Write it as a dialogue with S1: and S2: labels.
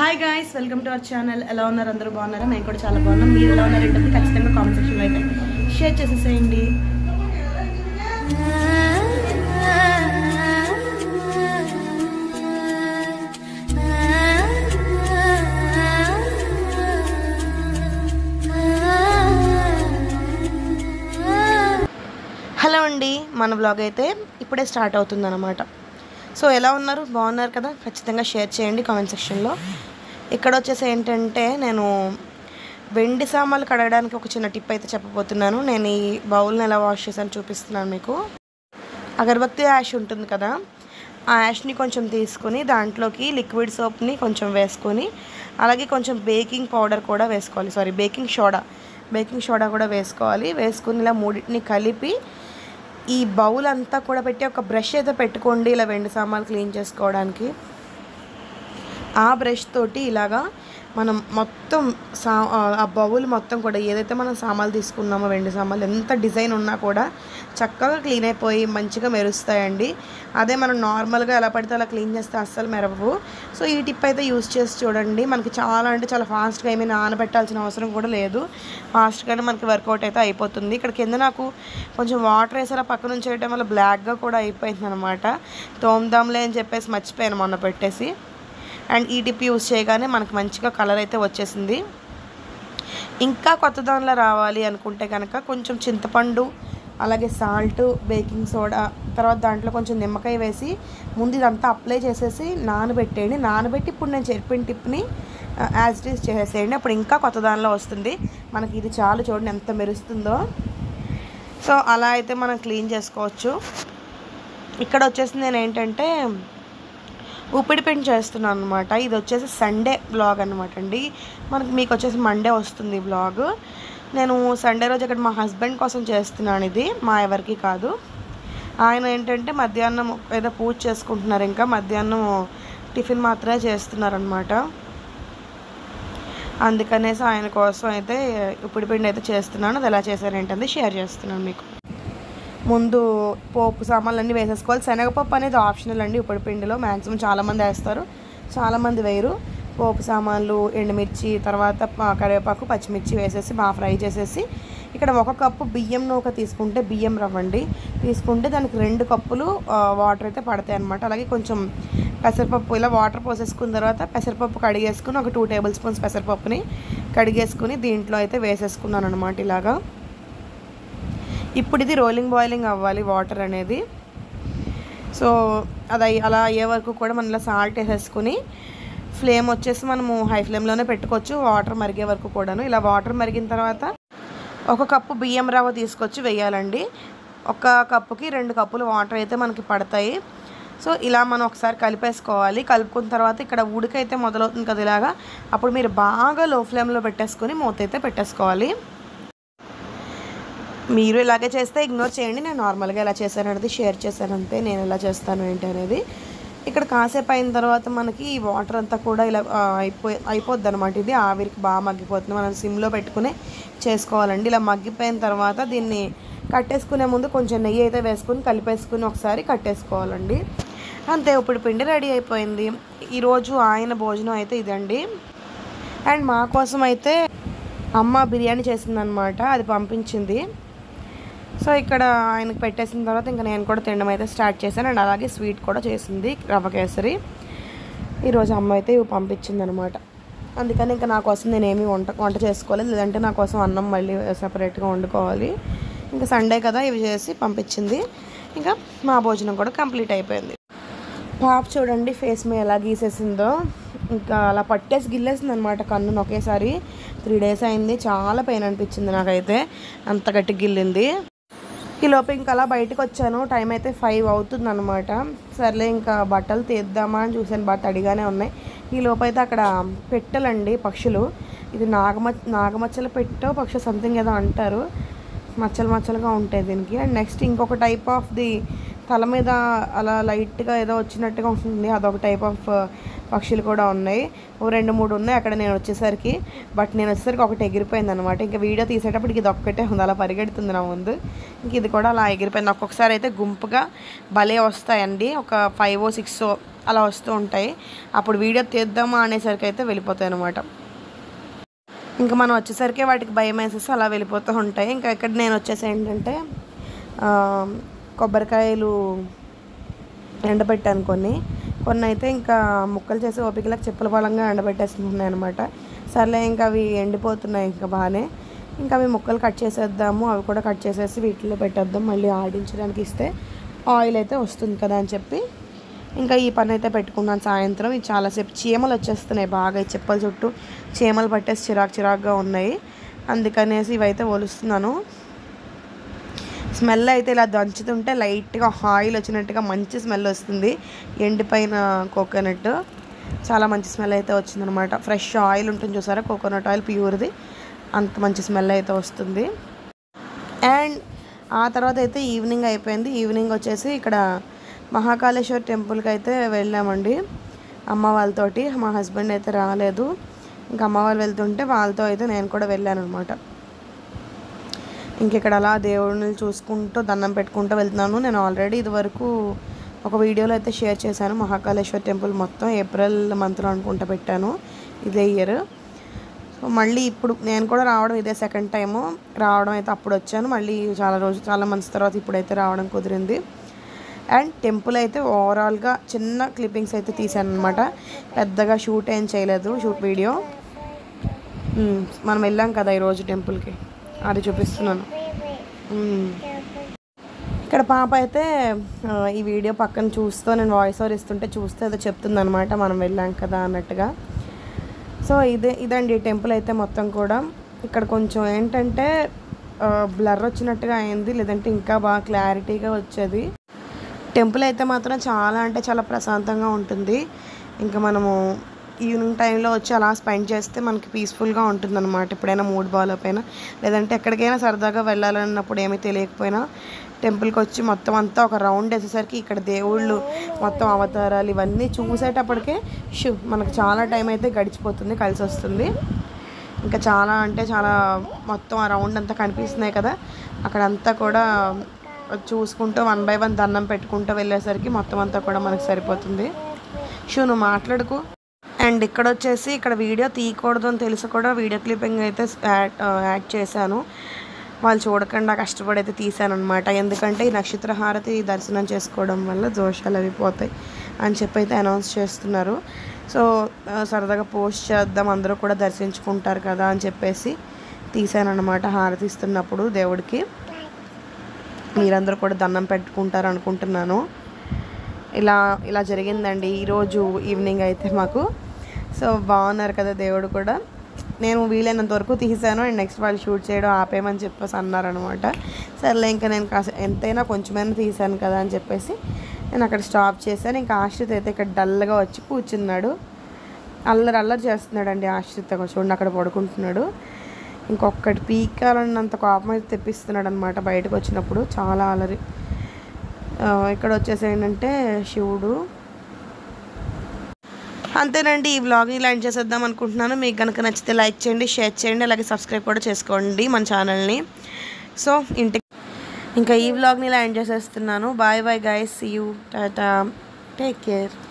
S1: Hi guys welcome to our channel ఎలా ఉన్నారు అందరూ బాగున్నారా మేము కూడా చాలా బాగున్నాం మీరు ఎలా ఉన్నారు ఏంటంటే ఖచ్చితంగా కామెంట్ సెక్షన్లో అయితే షేర్ చేసేసేయండి హలో అండి మన బ్లాగ్ అయితే ఇప్పుడే స్టార్ట్ అవుతుంది అనమాట సో ఎలా ఉన్నారు బాగున్నారు కదా ఖచ్చితంగా షేర్ చేయండి కామెంట్ సెక్షన్లో ఇక్కడ వచ్చేసి ఏంటంటే నేను వెండి సామాన్లు కడగడానికి ఒక చిన్న టిప్ అయితే చెప్పబోతున్నాను నేను ఈ బౌల్ని ఎలా వాష్ చేశాను చూపిస్తున్నాను మీకు అగరబత్తి యాష్ ఉంటుంది కదా ఆ యాష్ని కొంచెం తీసుకొని దాంట్లోకి లిక్విడ్ సోప్ని కొంచెం వేసుకొని అలాగే కొంచెం బేకింగ్ పౌడర్ కూడా వేసుకోవాలి sorry baking soda baking soda కూడా వేసుకోవాలి వేసుకుని ఇలా మూడింటిని కలిపి ఈ బౌల్ అంతా కూడా పెట్టి ఒక బ్రష్ అయితే పెట్టుకోండి ఇలా వెండి సామాన్లు క్లీన్ చేసుకోవడానికి ఆ బ్రష్ తోటి ఇలాగా మనం మొత్తం సా ఆ బౌల్ మొత్తం కూడా ఏదైతే మనం సామాన్లు తీసుకున్నామో వెండి సామాన్లు ఎంత డిజైన్ ఉన్నా కూడా చక్కగా క్లీన్ అయిపోయి మంచిగా మెరుస్తాయండి అదే మనం నార్మల్గా ఎలా పడితే అలా క్లీన్ చేస్తే అస్సలు మెరవవు సో ఈ టిప్ అయితే యూస్ చేసి చూడండి మనకి చాలా అంటే చాలా ఫాస్ట్గా ఏమీ నానబెట్టాల్సిన అవసరం కూడా లేదు ఫాస్ట్గానే మనకి వర్కౌట్ అయితే అయిపోతుంది ఇక్కడ కింద నాకు కొంచెం వాటర్ వేసి అలా పక్క నుంచి వేయడం వల్ల బ్లాక్గా కూడా అయిపోయింది అనమాట తోమదాంలే అని చెప్పేసి మర్చిపోయాను మొన్న పెట్టేసి అండ్ ఈ టిప్ యూస్ చేయగానే మనకు మంచిగా కలర్ అయితే వచ్చేసింది ఇంకా కొత్త దానిలో రావాలి అనుకుంటే కనుక కొంచెం చింతపండు అలాగే సాల్ట్ బేకింగ్ సోడా తర్వాత దాంట్లో కొంచెం నిమ్మకాయ వేసి ముందు ఇదంతా అప్లై చేసేసి నానబెట్టేయండి నానబెట్టి ఇప్పుడు నేను చెప్పిన టిప్ని యాజ్ ఇట్ ఈస్ చేసేసేయండి అప్పుడు ఇంకా కొత్త దానిలో వస్తుంది మనకి ఇది చాలు చూడండి ఎంత మెరుస్తుందో సో అలా అయితే మనం క్లీన్ చేసుకోవచ్చు ఇక్కడ వచ్చేసి నేను ఏంటంటే ఉప్పిడి పిండి చేస్తున్నాను అనమాట ఇది వచ్చేసి సండే బ్లాగ్ అనమాట అండి మనకి మీకు వచ్చేసి మండే వస్తుంది ఈ బ్లాగ్ నేను సండే రోజు ఇక్కడ మా హస్బెండ్ కోసం చేస్తున్నాను ఇది మా ఎవరికి కాదు ఆయన ఏంటంటే మధ్యాహ్నం ఏదో పూజ చేసుకుంటున్నారు ఇంకా మధ్యాహ్నం టిఫిన్ మాత్రమే చేస్తున్నారనమాట అందుకనేసి ఆయన కోసం అయితే ఉప్పిడి పిండి అయితే చేస్తున్నాను అది ఎలా చేశాను ఏంటంటే షేర్ చేస్తున్నాను మీకు ముందు పోపు సామాన్లు అన్నీ వేసేసుకోవాలి శనగపప్పు అనేది ఆప్షనల్ అండి ఉప్పడి పిండిలో మ్యాక్సిమం చాలామంది వేస్తారు చాలామంది వేయరు పోపు సామాన్లు ఎండుమిర్చి తర్వాత ప- కరివేపాకు పచ్చిమిర్చి వేసేసి బాగా ఫ్రై చేసేసి ఇక్కడ ఒక కప్పు బియ్యం నూక తీసుకుంటే బియ్యం రవ్వండి తీసుకుంటే దానికి రెండు కప్పులు ఆ, వాటర్ అయితే పడతాయి అనమాట అలాగే కొంచెం పెసరపప్పు ఇలా వాటర్ పోసేసుకున్న తర్వాత పెసరపప్పు కడిగేసుకుని ఒక టూ టేబుల్ స్పూన్స్ పెసరపప్పుని కడిగేసుకుని దీంట్లో అయితే వేసేసుకున్నాను అనమాట ఇలాగా ఇప్పుడు ఇది రోలింగ్ బాయిలింగ్ అవ్వాలి వాటర్ అనేది సో అది అయ్యి- అలా అయ్యే వరకు కూడా మనం ఇలా సాల్ట్ వేసేసుకుని ఫ్లేమ్ వచ్చేసి మనము హై ఫ్లేమ్లోనే పెట్టుకోవచ్చు వాటర్ మరిగే వరకు కూడాను ఇలా వాటర్ మరిగిన తర్వాత ఒక కప్పు బియ్యం రవ్వ తీసుకొచ్చి వేయాలండి ఒక కప్పుకి రెండు కప్పులు వాటర్ అయితే మనకి పడతాయి సో ఇలా మనం ఒకసారి కలిపేసుకోవాలి కలుపుకున్న తర్వాత ఇక్కడ ఉడికైతే మొదలవుతుంది కదా ఇలాగా అప్పుడు మీరు బాగా లో ఫ్లేమ్లో పెట్టేసుకొని మూత అయితే పెట్టేసుకోవాలి మీరు ఇలాగే చేస్తే ఇగ్నోర్ చేయండి నేను నార్మల్గా ఎలా చేశాను అనేది షేర్ చేశాను అంతే నేను ఎలా చేస్తాను ఏంటి అనేది ఇక్కడ కాసేపు అయిన తర్వాత మనకి ఈ వాటర్ అంతా కూడా ఇలా ఆ, అయిపోయి అయిపోద్ది అనమాట ఇది ఆవిరికి బాగా మగ్గిపోతుంది మనం సిమ్లో పెట్టుకుని చేసుకోవాలండి ఇలా మగ్గిపోయిన తర్వాత దీన్ని కట్టేసుకునే ముందు కొంచెం నెయ్యి అయితే వేసుకుని కలిపేసుకుని ఒకసారి కట్టేసుకోవాలండి అంతే ఇప్పుడు పిండి రెడీ అయిపోయింది ఈరోజు ఆయన భోజనం అయితే ఇదండి అండ్ మా కోసం అయితే అమ్మ బిర్యానీ చేసిందనమాట అది పంపించింది సో ఇక్కడ ఆయనకు పెట్టేసిన తర్వాత ఇంకా నేను కూడా తినడం అయితే స్టార్ట్ చేశాను అండ్ అలాగే స్వీట్ కూడా చేసింది రవ్వ కేసరి ఈరోజు అమ్మ అయితే ఇవి పంపించింది అనమాట అందుకని ఇంకా నా కోసం నేను ఏమీ వంట వంట చేసుకోలేదు లేదంటే నా కోసం అన్నం మళ్ళీ సపరేట్గా వండుకోవాలి ఇంకా సండే కదా ఇవి చేసి పంపించింది ఇంకా మా భోజనం కూడా కంప్లీట్ అయిపోయింది పాప చూడండి ఫేస్ మీద ఎలా గీసేసిందో ఇంకా అలా పట్టేసి గిల్లేసింది అనమాట కన్నును ఒకేసారి త్రీ డేస్ అయింది చాలా పెయిన్ అనిపించింది నాకైతే అంత గట్టి గిల్లింది ఈ లోపు ఇంకా అలా బయటకు వచ్చాను టైం అయితే ఫైవ్ అవుతుంది అనమాట సర్లే ఇంకా బట్టలు తీద్దామా అని చూసాను బాగా తడిగానే ఉన్నాయి ఈ లోపు అయితే అక్కడ పెట్టెలండి పక్షులు ఇది నాగమ నాగమచ్చల పెట్టో పక్షి సంథింగ్ ఏదో అంటారు మచ్చలు మచ్చలుగా ఉంటాయి దీనికి అండ్ నెక్స్ట్ ఇంకొక టైప్ ఆఫ్ ది తల మీద అలా లైట్గా ఏదో వచ్చినట్టుగా ఉంటుంది అదొక టైప్ ఆఫ్ పక్షులు కూడా ఉన్నాయి ఓ రెండు మూడు ఉన్నాయి అక్కడ నేను వచ్చేసరికి బట్ నేను వచ్చేసరికి ఒకటి ఎగిరిపోయింది అనమాట ఇంకా వీడియో తీసేటప్పటికి ఇది ఒక్కటే ఉంది అలా పరిగెడుతుంది నా ముందు ఇంక ఇది కూడా అలా ఎగిరిపోయింది ఒక్కొక్కసారి అయితే గుంపుగా భలే వస్తాయండి ఒక ఫైవ్ ఓ సిక్స్ అలా వస్తూ ఉంటాయి అప్పుడు వీడియో తీద్దామా అనేసరికి అయితే వెళ్ళిపోతాయి అనమాట ఇంకా మనం వచ్చేసరికి వాటికి భయం వేసేసి అలా వెళ్ళిపోతూ ఉంటాయి ఇంకా ఇక్కడ నేను వచ్చేసి ఏంటంటే ఆ, కొబ్బరికాయలు ఎండబెట్టాను కొన్ని కొన్ని అయితే ఇంకా ముక్కలు చేసి ఓపికలకు చెప్పుల బలంగా ఎండబెట్టేస్తున్నాయి అనమాట సర్లే ఇంకా అవి ఎండిపోతున్నాయి ఇంకా బాగానే ఇంకా అవి ముక్కలు కట్ చేసేద్దాము అవి కూడా కట్ చేసేసి వీటిలో పెట్టేద్దాం మళ్ళీ ఆడించడానికి ఇస్తే ఆయిల్ అయితే వస్తుంది కదా అని చెప్పి ఇంకా ఈ పని అయితే పెట్టుకున్నాను సాయంత్రం ఇది చాలాసేపు చీమలు వచ్చేస్తున్నాయి బాగా ఈ చెప్పల చుట్టూ చీమలు పట్టేసి చిరాకు చిరాకుగా ఉన్నాయి అందుకనేసి ఇవైతే ఒలుస్తున్నాను స్మెల్ అయితే ఇలా దంచుతుంటే లైట్గా ఆయిల్ వచ్చినట్టుగా మంచి స్మెల్ వస్తుంది ఎండిపోయిన కోకోనట్ చాలా మంచి స్మెల్ అయితే వచ్చిందనమాట ఫ్రెష్ ఆయిల్ ఉంటుంది చూసారా కోకోనట్ ఆయిల్ ప్యూర్ది అంత మంచి స్మెల్ అయితే వస్తుంది అండ్ ఆ తర్వాత అయితే ఈవినింగ్ అయిపోయింది ఈవినింగ్ వచ్చేసి ఇక్కడ మహాకాళేశ్వర్ టెంపుల్కి అయితే వెళ్ళామండి అమ్మ వాళ్ళతోటి మా హస్బెండ్ అయితే రాలేదు ఇంకా అమ్మ వాళ్ళు వెళ్తుంటే వాళ్ళతో అయితే నేను కూడా వెళ్ళాను అనమాట ఇంక ఇక్కడ అలా దేవుడిని చూసుకుంటూ దండం పెట్టుకుంటూ వెళ్తున్నాను నేను ఆల్రెడీ ఇదివరకు ఒక వీడియోలో అయితే షేర్ చేశాను మహాకాళేశ్వర్ టెంపుల్ మొత్తం ఏప్రిల్ మంత్లో అనుకుంటా పెట్టాను ఇదే ఇయర్ సో మళ్ళీ ఇప్పుడు నేను కూడా రావడం ఇదే సెకండ్ టైము రావడం అయితే అప్పుడు వచ్చాను మళ్ళీ చాలా రోజు చాలా మంత్స్ తర్వాత ఇప్పుడైతే రావడం కుదిరింది అండ్ టెంపుల్ అయితే ఓవరాల్గా చిన్న క్లిప్పింగ్స్ అయితే తీసాను అనమాట పెద్దగా షూట్ ఏం చేయలేదు షూట్ వీడియో మ్మ్. మనం వెళ్ళాం కదా ఈరోజు టెంపుల్కి అది చూపిస్తున్నాను మ్మ్. ఇక్కడ పాప అయితే ఆ, ఈ వీడియో పక్కన చూస్తూ నేను వాయిస్ ఓవర్ ఇస్తుంటే చూస్తే ఏదో చెప్తుంది అనమాట మనం వెళ్ళాం కదా అన్నట్టుగా సో ఇదే ఇదండి టెంపుల్ అయితే మొత్తం కూడా ఇక్కడ కొంచెం ఏంటంటే బ్లర్ వచ్చినట్టుగా అయింది లేదంటే ఇంకా బాగా క్లారిటీగా వచ్చేది టెంపుల్ అయితే మాత్రం చాలా అంటే చాలా ప్రశాంతంగా ఉంటుంది ఇంకా మనము ఈవినింగ్ టైంలో వచ్చి అలా స్పెండ్ చేస్తే మనకి పీస్ఫుల్గా ఉంటుంది అనమాట ఎప్పుడైనా మూడ్ బాగాలేకపోయినా లేదంటే ఎక్కడికైనా సరదాగా వెళ్ళాలన్నప్పుడు ఏమీ తెలియకపోయినా టెంపుల్కి వచ్చి మొత్తం అంతా ఒక రౌండ్ వేసేసరికి ఇక్కడ దేవుళ్ళు మొత్తం అవతారాలు ఇవన్నీ చూసేటప్పటికే షూ మనకు చాలా టైం అయితే గడిచిపోతుంది కలిసి వస్తుంది ఇంకా చాలా అంటే చాలా మొత్తం ఆ రౌండ్ అంతా కనిపిస్తున్నాయి కదా అక్కడంతా కూడా చూసుకుంటూ వన్ బై వన్ దండం పెట్టుకుంటూ వెళ్ళేసరికి మొత్తం అంతా కూడా మనకు సరిపోతుంది షూ నువ్వు మాట్లాడుకో అండ్ ఇక్కడ వచ్చేసి ఇక్కడ వీడియో తీయకూడదు అని తెలిసి కూడా వీడియో క్లిప్పింగ్ అయితే యాడ్ యాడ్ చేశాను వాళ్ళు చూడకుండా కష్టపడి అయితే తీశాను అనమాట ఎందుకంటే ఈ నక్షత్ర హారతి దర్శనం చేసుకోవడం వల్ల దోషాలు అవి పోతాయి అని చెప్పి అయితే అనౌన్స్ చేస్తున్నారు సో ఆ, సరదాగా పోస్ట్ చేద్దాం అందరూ కూడా దర్శించుకుంటారు కదా అని చెప్పేసి తీశాను అనమాట హారతి ఇస్తున్నప్పుడు దేవుడికి మీరందరూ కూడా దండం పెట్టుకుంటారు అనుకుంటున్నాను ఇలా ఇలా జరిగిందండి ఈరోజు ఈవినింగ్ అయితే మాకు సో బాగున్నారు కదా దేవుడు కూడా నేను వీలైనంత వరకు తీసాను అండ్ నెక్స్ట్ వాళ్ళు షూట్ చేయడం ఆపేయమని చెప్పేసి అన్నారనమాట సర్లే ఇంకా నేను కాస్త ఎంతైనా కొంచెమైనా తీసాను కదా అని చెప్పేసి నేను అక్కడ స్టాప్ చేశాను ఇంకా ఆశ్రిత్ అయితే ఇక్కడ డల్గా వచ్చి కూర్చున్నాడు అల్లరి అల్లరి చేస్తున్నాడండి ఆశ్రిత్ అక్కడ చూడండి అక్కడ పడుకుంటున్నాడు ఇంకొకటి పీకాలన్నంత కోపం అయితే తెప్పిస్తున్నాడు అనమాట బయటకు వచ్చినప్పుడు చాలా అలరి ఆ, ఇక్కడ వచ్చేసి ఏంటంటే శివుడు అంతేనండి ఈ వ్లాగ్ ఇలా ఎండ్ చేసేద్దాం అనుకుంటున్నాను మీకు కనుక నచ్చితే లైక్ చేయండి షేర్ చేయండి అలాగే సబ్స్క్రైబ్ కూడా చేసుకోండి మన ఛానల్ని సో ఇంటికి ఇంకా ఈ వ్లాగ్ని ఇలా ఎండ్ చేసేస్తున్నాను bye bye guys see you tata take care